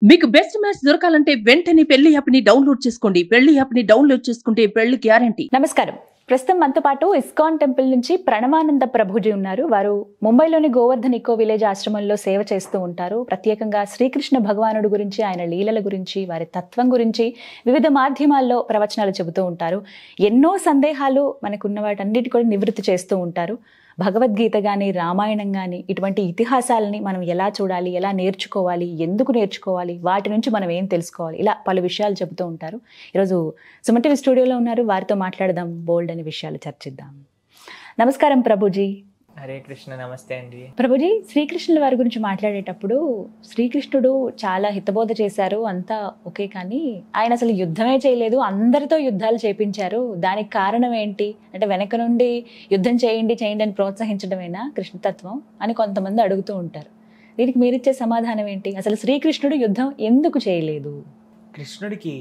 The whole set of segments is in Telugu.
మీకు బెస్ట్ మ్యాచ్ దొరకాలంటే వెంటనే పెళ్లి యాప్ ని డౌన్లోడ్ చేసుకోండి పెళ్లి యాప్ ని డౌన్లోడ్ చేసుకుంటే పెళ్లి గ్యారంటీ నమస్కారం ప్రస్తుతం మనతో పాటు ఇస్కాన్ టెంపుల్ నుంచి ప్రణవానంద ప్రభుజీ ఉన్నారు వారు ముంబైలోని గోవర్ధన్ ఇకో విలేజ్ ఆశ్రమంలో సేవ చేస్తూ ఉంటారు ప్రత్యేకంగా శ్రీకృష్ణ భగవానుడు గురించి ఆయన లీలల గురించి వారి తత్వం గురించి వివిధ మాధ్యమాల్లో ప్రవచనాలు చెబుతూ ఉంటారు ఎన్నో సందేహాలు మనకున్న వాటన్నిటి కూడా నివృత్తి చేస్తూ ఉంటారు భగవద్గీత కానీ రామాయణం కానీ ఇటువంటి ఇతిహాసాలని మనం ఎలా చూడాలి ఎలా నేర్చుకోవాలి ఎందుకు నేర్చుకోవాలి వాటి నుంచి మనం ఏం తెలుసుకోవాలి ఇలా పలు విషయాలు చెబుతూ ఉంటారు ఈరోజు సుమన్ టీవీ స్టూడియోలో ఉన్నారు వారితో మాట్లాడదాం బోల్డ్ అనే విషయాలు చర్చిద్దాం నమస్కారం ప్రభుజీ హరే కృష్ణ నమస్తే అండి ప్రభుజీ శ్రీకృష్ణుల వారి గురించి మాట్లాడేటప్పుడు శ్రీకృష్ణుడు చాలా హితబోధ చేశారు అంతా ఓకే కానీ ఆయన అసలు యుద్ధమే చేయలేదు అందరితో యుద్ధాలు చేపించారు దానికి కారణం ఏంటి అంటే వెనక నుండి యుద్ధం చేయండి చేయండి అని ప్రోత్సహించడమేనా కృష్ణతత్వం అని కొంతమంది అడుగుతూ ఉంటారు దీనికి మీరిచ్చే సమాధానం ఏంటి అసలు శ్రీకృష్ణుడు యుద్ధం ఎందుకు చేయలేదు కృష్ణుడికి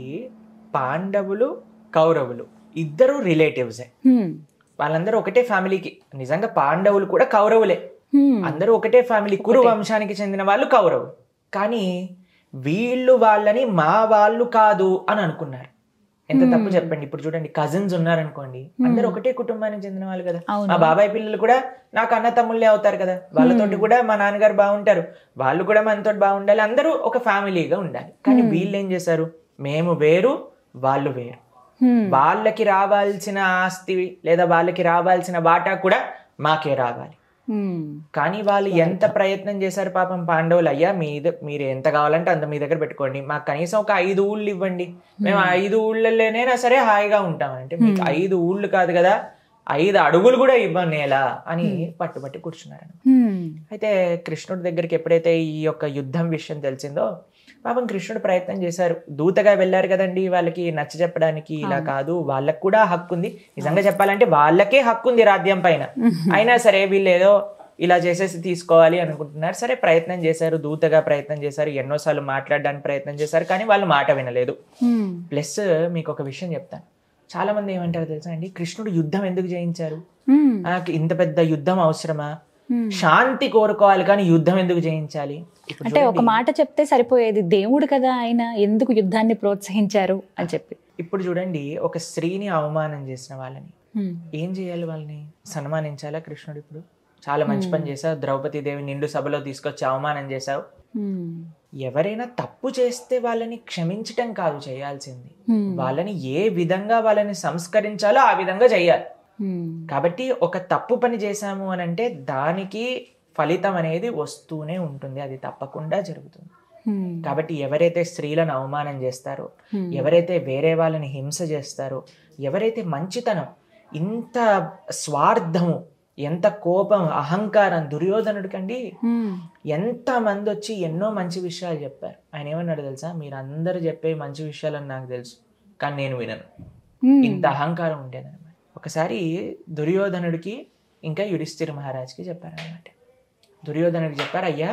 పాండవులు కౌరవులు ఇద్దరు రిలేటివ్సే హ్మ్, వాళ్ళందరూ ఒకటే ఫ్యామిలీకి నిజంగా పాండవులు కూడా కౌరవులే హ్మ్, అందరూ ఒకటే ఫ్యామిలీ కురు ఒకటే. వంశానికి చెందిన వాళ్ళు కౌరవులు కానీ వీళ్ళు వాళ్ళని మా వాళ్ళు కాదు అని అనుకున్నారు ఎంత Hmm. తప్పు చెప్పండి ఇప్పుడు చూడండి కజిన్స్ ఉన్నారనుకోండి అందరూ ఒకటే కుటుంబానికి చెందిన వాళ్ళు కదా అవును. మా బాబాయ్ పిల్లలు కూడా నాకు అన్న తమ్ముళ్ళే అవుతారు కదా వాళ్ళతోటి Hmm. కూడా మా నాన్నగారు బాగుంటారు వాళ్ళు కూడా మనతో బాగుండాలి అందరూ ఒక ఫ్యామిలీగా ఉండాలి కానీ Hmm. వీళ్ళు ఏం చేశారు మేము వేరు వాళ్ళు వేరు హ్మ్, వాళ్ళకి రావాల్సిన ఆస్తి లేదా వాళ్ళకి రావాల్సిన వాటా కూడా మాకే రావాలి హ్మ్, కానీ వాళ్ళు ఎంత ప్రయత్నం చేశారు పాపం పాండవులు అయ్యా మీద మీరు ఎంత కావాలంటే అంత మీ దగ్గర పెట్టుకోండి మాకు కనీసం ఒక ఐదు ఊళ్ళు ఇవ్వండి మేము ఆ ఐదు ఊళ్ళలోనైనా సరే హాయిగా ఉంటాం అంటే మీకు Hmm. ఐదు ఊళ్ళు కాదు కదా ఐదు అడుగులు కూడా ఇవ్వం నేల అని పట్టుబట్టి కూర్చున్నారు హ్మ్, అయితే కృష్ణుడి దగ్గరికి ఎప్పుడైతే ఈ యొక్క యుద్ధం విషయం తెలిసిందో పాపం కృష్ణుడు ప్రయత్నం చేశారు దూతగా వెళ్ళారు కదండి వాళ్ళకి నచ్చ చెప్పడానికి ఇలా అవును. కాదు వాళ్ళకి కూడా హక్కు ఉంది నిజంగా చెప్పాలంటే వాళ్ళకే హక్కు ఉంది రాజ్యం పైన అయినా సరే వీళ్ళు ఏదో ఇలా చేసేసి తీసుకోవాలి అనుకుంటున్నారు సరే ప్రయత్నం చేశారు దూతగా ప్రయత్నం చేశారు ఎన్నోసార్లు మాట్లాడడానికి ప్రయత్నం చేశారు కానీ వాళ్ళు మాట వినలేదు హ్మ్, ప్లస్ మీకు ఒక విషయం చెప్తాను చాలా మంది ఏమంటారు తెలుసా అండి కృష్ణుడు యుద్ధం ఎందుకు చేయించారు హ్మ్, నాకు ఇంత పెద్ద యుద్ధం అవసరమా హ్మ్. శాంతి కోరుకోవాలి కానీ యుద్ధం ఎందుకు చేయించాలి ఇప్పుడు అంటే ఒక చూడండి, మాట చెప్తే సరిపోయేది దేవుడు కదా ఆయన ఎందుకు యుద్ధాన్ని ప్రోత్సహించారు అని చెప్పి ఇప్పుడు చూడండి ఒక స్త్రీని అవమానం చేసిన వాళ్ళని హ్మ్, ఏం చేయాలి వాళ్ళని సన్మానించాలా కృష్ణుడు ఇప్పుడు చాలా మంచి పని చేశావు ద్రౌపది దేవి నిండు సభలో తీసుకొచ్చి అవమానం చేశావు హ్మ్, ఎవరైనా తప్పు చేస్తే వాళ్ళని క్షమించటం కాదు చేయాల్సింది హ్మ్, వాళ్ళని ఏ విధంగా వాళ్ళని సంస్కరించాలో ఆ విధంగా చేయాలి హ్మ్, కాబట్టి ఒక తప్పు పని చేశాము అని అంటే దానికి ఫలితం అనేది వస్తూనే ఉంటుంది అది తప్పకుండా జరుగుతుంది హ్మ్, కాబట్టి ఎవరైతే స్త్రీలను అవమానం చేస్తారో హ్మ్, ఎవరైతే వేరే వాళ్ళని హింస చేస్తారో ఎవరైతే మంచితనం ఇంత స్వార్థము ఎంత కోపం అహంకారం దుర్యోధనుడికండి హ్మ్, ఎంత మంది వచ్చి ఎన్నో మంచి విషయాలు చెప్పారు ఆయన ఏమన్నాడు తెలుసా మీరు అందరు చెప్పే మంచి విషయాలని నాకు తెలుసు కానీ నేను వినను హ్మ్, ఇంత అహంకారం ఉండేదన్నమాట ఒకసారి దుర్యోధనుడికి ఇంకా యుధిష్ఠిర మహారాజ్కి చెప్పారనమాట దుర్యోధనుడికి చెప్పారు అయ్యా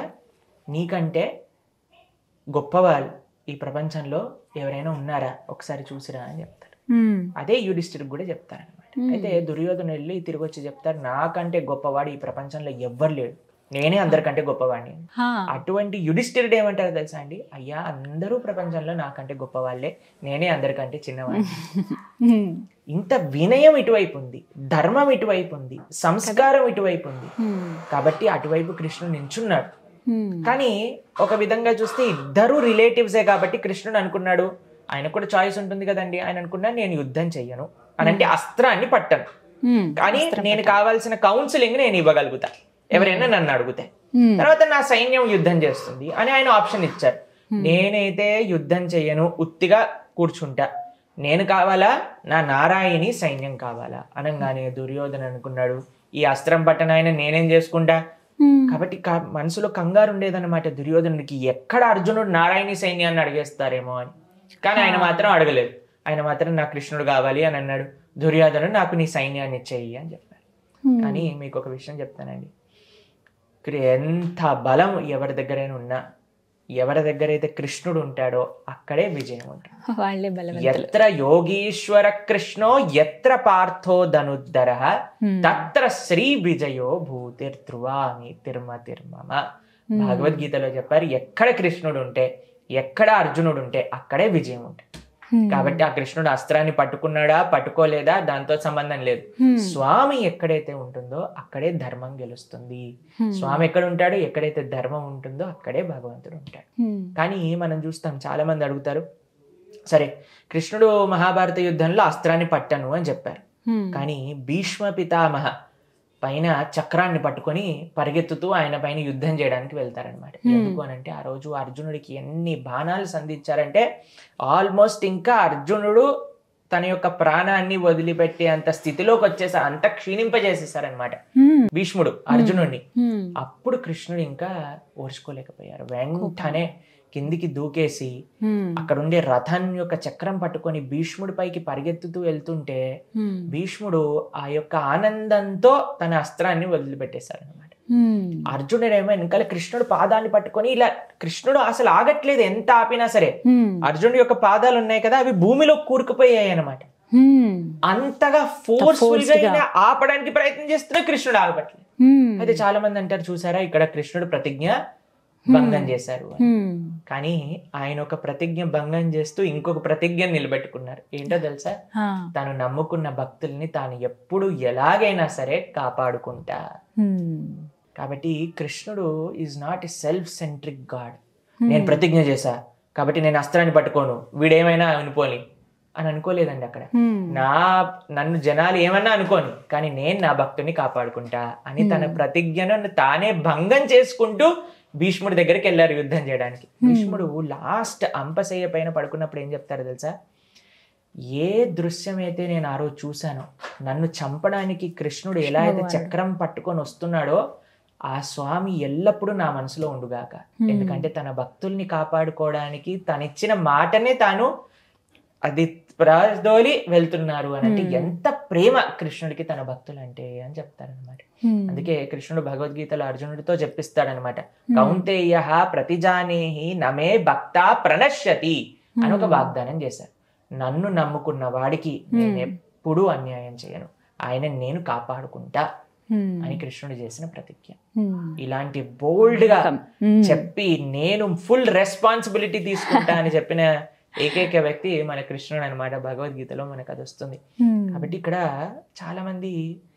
నీకంటే గొప్పవాళ్ళు ఈ ప్రపంచంలో ఎవరైనా ఉన్నారా ఒకసారి చూసిరా అని చెప్తారు హ్మ్, అదే యుధిష్ఠిరికి కూడా చెప్తారనమాట Hmm. అయితే దుర్యోధను వెళ్ళి తిరిగి వచ్చి చెప్తారు నాకంటే గొప్పవాడు ఈ ప్రపంచంలో ఎవ్వరు లేడు నేనే అందరికంటే గొప్పవాడిని హా, అటువంటి యుధిష్ఠిరుడు ఏమంటారు తెలుసా అండి అయ్యా అందరూ ప్రపంచంలో నాకంటే గొప్పవాళ్ళే నేనే అందరికంటే చిన్నవాడిని హ్మ్, ఇంత వినయం ఇటువైపు ఉంది ధర్మం ఇటువైపు ఉంది సంస్కారం ఇటువైపు ఉంది హ్మ్, కాబట్టి అటువైపు కృష్ణుడు నించున్నాడు హ్మ్, కానీ ఒక విధంగా చూస్తే ఇద్దరు రిలేటివ్సే కాబట్టి కృష్ణుడు అనుకున్నాడు ఆయన కూడా చాయిస్ ఉంటుంది కదండి ఆయన అనుకున్నాడు నేను యుద్ధం చెయ్యను అని అంటే అస్త్రాన్ని పట్టను హ్మ్, కానీ నేను కావాల్సిన కౌన్సిలింగ్ నేను ఇవ్వగలుగుతా ఎవరైనా నన్ను అడిగితే హ్మ్, తర్వాత నా సైన్యం యుద్ధం చేస్తుంది అని ఆయన ఆప్షన్ ఇచ్చారు నేనైతే యుద్ధం చెయ్యను ఉత్తిగా కూర్చుంటా నేను కావాలా నా నారాయణి సైన్యం కావాలా అనగానే దుర్యోధన అనుకున్నాడు ఈ అస్త్రం పట్టణ ఆయన నేనేం చేసుకుంటా హ్మ్, కాబట్టి క- మనసులో కంగారు ఉండేదన్నమాట దుర్యోధనుడికి ఎక్కడ అర్జునుడు నారాయణి సైన్యాన్ని అడిగేస్తారేమో అని కానీ ఆయన మాత్రం అడగలేదు ఆయన మాత్రం నా కృష్ణుడు కావాలి అని అన్నాడు దుర్యోధనుడు నాకు నీ సైన్యాన్ని ఇచ్చేయి అని చెప్పారు హ్మ్, కానీ మీకు ఒక విషయం చెప్తానండి క్రి- ఎంత బలం ఎవరి దగ్గరైనా ఉన్నా ఎవరి దగ్గర అయితే కృష్ణుడు ఉంటాడో అక్కడే విజయం ఉంటుంది వాళ్ళే బలవంతులు ఎత్ర యోగీశ్వర కృష్ణో ఎత్ర పార్థో ధనుద్ధర హ్మ్, తత్ర శ్రీ విజయో భూతిర్ధ్రువామి తిర్మ తిర్మమ భగవద్గీతలో చెప్పారు ఎక్కడ కృష్ణుడు ఉంటే ఎక్కడ అర్జునుడు ఉంటే అక్కడే విజయం ఉంటుంది Hmm. కాబట్టి ఆ కృష్ణుడు అస్త్రాన్ని పట్టుకున్నాడా పట్టుకోలేదా దాంతో సంబంధం లేదు Hmm. స్వామి ఎక్కడైతే ఉంటుందో అక్కడే ధర్మం గెలుస్తుంది Hmm. స్వామి ఎక్కడ ఉంటాడు ఎక్కడైతే ధర్మం ఉంటుందో అక్కడే భగవంతుడు ఉంటాడు Hmm. కానీ మనం చూస్తాం చాలా మంది అడుగుతారు సరే కృష్ణుడు మహాభారత యుద్ధంలో అస్త్రాన్ని పట్టను అని చెప్పారు Hmm. కానీ భీష్మ పితామహ పైన చక్రాన్ని పట్టుకొని పరిగెత్తుతూ ఆయన పైన యుద్ధం చేయడానికి వెళ్తారనమాట Hmm. ఎందుకు అని అంటే ఆ రోజు అర్జునుడికి ఎన్ని బాణాలు సంధించారంటే ఆల్మోస్ట్ ఇంకా అర్జునుడు తన యొక్క ప్రాణాన్ని వదిలిపెట్టే అంత స్థితిలోకి వచ్చేసారు అంత క్షీణింపజేసేసారనమాట Hmm. భీష్ముడు అర్జునుడిని Hmm. అప్పుడు కృష్ణుడు ఇంకా ఓర్చుకోలేకపోయారు వెంటనే కిందికి దూకేసి Hmm. అక్కడ ఉండే రథం యొక్క చక్రం పట్టుకొని భీష్ముడి పైకి పరిగెత్తుతూ వెళ్తుంటే Hmm. భీష్ముడు ఆ యొక్క ఆనందంతో తన అస్త్రాన్ని వదిలిపెట్టేశారు అనమాట Hmm. అర్జునుడు ఏమో వెనకాల కృష్ణుడు పాదాన్ని పట్టుకొని ఇలా కృష్ణుడు అసలు ఆగట్లేదు ఎంత ఆపినా సరే Hmm. అర్జునుడి యొక్క పాదాలు ఉన్నాయి కదా అవి భూమిలో కూరుకుపోయాయి అనమాట Hmm. అంతగా ఫోర్స్ఫుల్ గా forced గా. ఈయన ఆపడానికి ప్రయత్నం చేస్తున్నా కృష్ణుడు ఆగట్లేదు Hmm. అయితే చాలా మంది అంటారు చూసారా ఇక్కడ కృష్ణుడు ప్రతిజ్ఞ భంగం చేశారు అని. Hmm. కానీ ఆయన ఒక ప్రతిజ్ఞ భంగం చేస్తూ ఇంకొక ప్రతిజ్ఞ నిలబెట్టుకున్నారు ఏంటో తెలుసా Ah. తాను నమ్ముకున్న భక్తుల్ని తాను ఎప్పుడు ఎలాగైనా సరే కాపాడుకుంటా Hmm. కాబట్టి కృష్ణుడు is not a self centric god Hmm. నేను ప్రతిజ్ఞ చేశా కాబట్టి నేను అస్త్రాన్ని పట్టుకోను వీడేమైనా అనుకోని అని అనుకోలేదండి అక్కడ Hmm. నా నన్ను జనాలు ఏమన్నా అనుకోని కానీ నేను నా భక్తుని కాపాడుకుంటా అని తన Hmm. ప్రతిజ్ఞను తానే భంగం చేసుకుంటూ భీష్ముడి దగ్గరికి వెళ్ళారు యుద్ధం చేయడానికి భీష్ముడు లాస్ట్ అంపశయ్య పైన పడుకున్నప్పుడు ఏం చెప్తారు తెలుసా ఏ దృశ్యం అయితే నేను ఆ రోజు చూశానో నన్ను చంపడానికి కృష్ణుడు ఎలా అయితే భగవానుడు. చక్రం పట్టుకొని వస్తున్నాడో ఆ స్వామి ఎల్లప్పుడూ నా మనసులో ఉండుగాక Hmm. ఎందుకంటే తన భక్తుల్ని కాపాడుకోవడానికి తనిచ్చిన మాటనే తాను అది ప్రాదోలి వెళ్తున్నారు అని అంటే Hmm. ఎంత ప్రేమ కృష్ణుడికి తన భక్తులు అంటే అని చెప్తారనమాట Hmm. అందుకే కృష్ణుడు భగవద్గీతలో అర్జునుడితో చెప్పిస్తాడనమాట Hmm. కౌంతేయ ప్రతిజానేహి నమే భక్త ప్రణశ్యతి అని ఒక Hmm. వాగ్దానం చేశారు నన్ను నమ్ముకున్న వాడికి నేను Hmm. ఎప్పుడూ అన్యాయం చేయను ఆయన నేను కాపాడుకుంటా Hmm. అని కృష్ణుడు చేసిన ప్రతిజ్ఞ Hmm. ఇలాంటి బోల్డ్ గా Hmm. చెప్పి నేను ఫుల్ రెస్పాన్సిబిలిటీ తీసుకుంటా అని చెప్పిన ఏకైక వ్యక్తి మన కృష్ణుడు అనమాట భగవద్గీతలో మనకు అది వస్తుంది Hmm. కాబట్టి ఇక్కడ చాలా మంది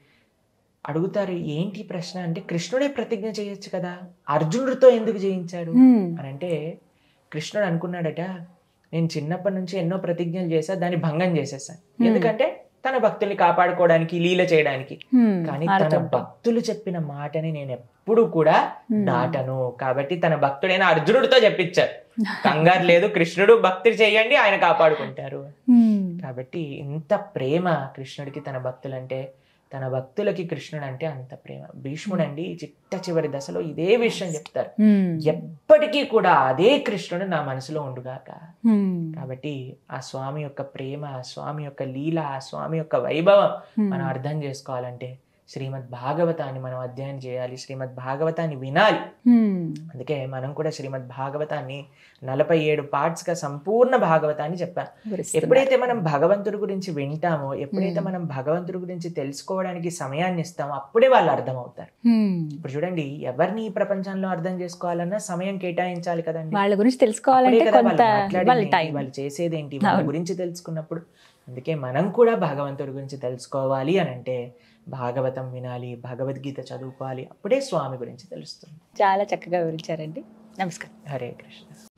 అడుగుతారు ఏంటి ఈ ప్రశ్న అంటే కృష్ణుడే ప్రతిజ్ఞ చేయొచ్చు కదా అర్జునుడితో ఎందుకు చేయించాడు Hmm. అని అంటే కృష్ణుడు అనుకున్నాడట నేను చిన్నప్పటి నుంచి ఎన్నో ప్రతిజ్ఞలు చేశా దాన్ని భంగం చేసేసాను ఎందుకంటే తన భక్తుల్ని కాపాడుకోవడానికి లీల చేయడానికి Hmm. కానీ తన ఆడుతుంటాం. భక్తులు చెప్పిన మాటని నేను ఎప్పుడు కూడా Hmm. దాటను కాబట్టి తన భక్తుడైన అర్జునుడితో చెప్పించారు కంగారు లేదు కృష్ణుడు భక్తి చేయండి ఆయన కాపాడుకుంటారు Hmm. కాబట్టి ఇంత ప్రేమ కృష్ణుడికి తన భక్తులంటే తన భక్తులకి కృష్ణుడు అంటే అంత ప్రేమ భీష్ముడు అండి చిట్ట చివరి దశలో ఇదే విషయం చెప్తారు Hmm. ఎప్పటికీ కూడా అదే కృష్ణుడు నా మనసులో ఉండుగాక Hmm. కాబట్టి ఆ స్వామి యొక్క ప్రేమ ఆ స్వామి యొక్క లీల ఆ స్వామి యొక్క వైభవం Hmm. మనం అర్థం చేసుకోవాలంటే శ్రీమద్ భాగవతాన్ని మనం అధ్యయనం చేయాలి శ్రీమద్ భాగవతాన్ని వినాలి Hmm. అందుకే మనం కూడా శ్రీమద్ భాగవతాన్ని నలభై ఏడు పార్ట్స్ గా సంపూర్ణ భాగవతాన్ని చెప్పాం వివరిస్తున్నారు. ఎప్పుడైతే మనం భగవంతుడి గురించి వింటామో ఎప్పుడైతే Hmm. మనం భగవంతుడి గురించి తెలుసుకోవడానికి సమయాన్ని ఇస్తామో అప్పుడే వాళ్ళు అర్థం అవుతారు Hmm. ఇప్పుడు చూడండి ఎవరిని ఈ ప్రపంచంలో అర్థం చేసుకోవాలన్నా సమయం కేటాయించాలి కదండి వాళ్ళ గురించి అప్పుడే తెలుసుకోవాలంటే కదా కొంత వాళ్ళు మాట్లాడేది వాళ్ళ ఏంటి, టైం వాళ్ళు చేసేదేంటి వాళ్ళ అవును. గురించి తెలుసుకున్నప్పుడు అందుకే మనం కూడా భగవంతుడి గురించి తెలుసుకోవాలి అని అంటే భాగవతం వినాలి భగవద్గీత చదువుకోవాలి అప్పుడే స్వామి గురించి తెలుస్తుంది చాలా చక్కగా వివరించారండి నమస్కారం హరే కృష్ణ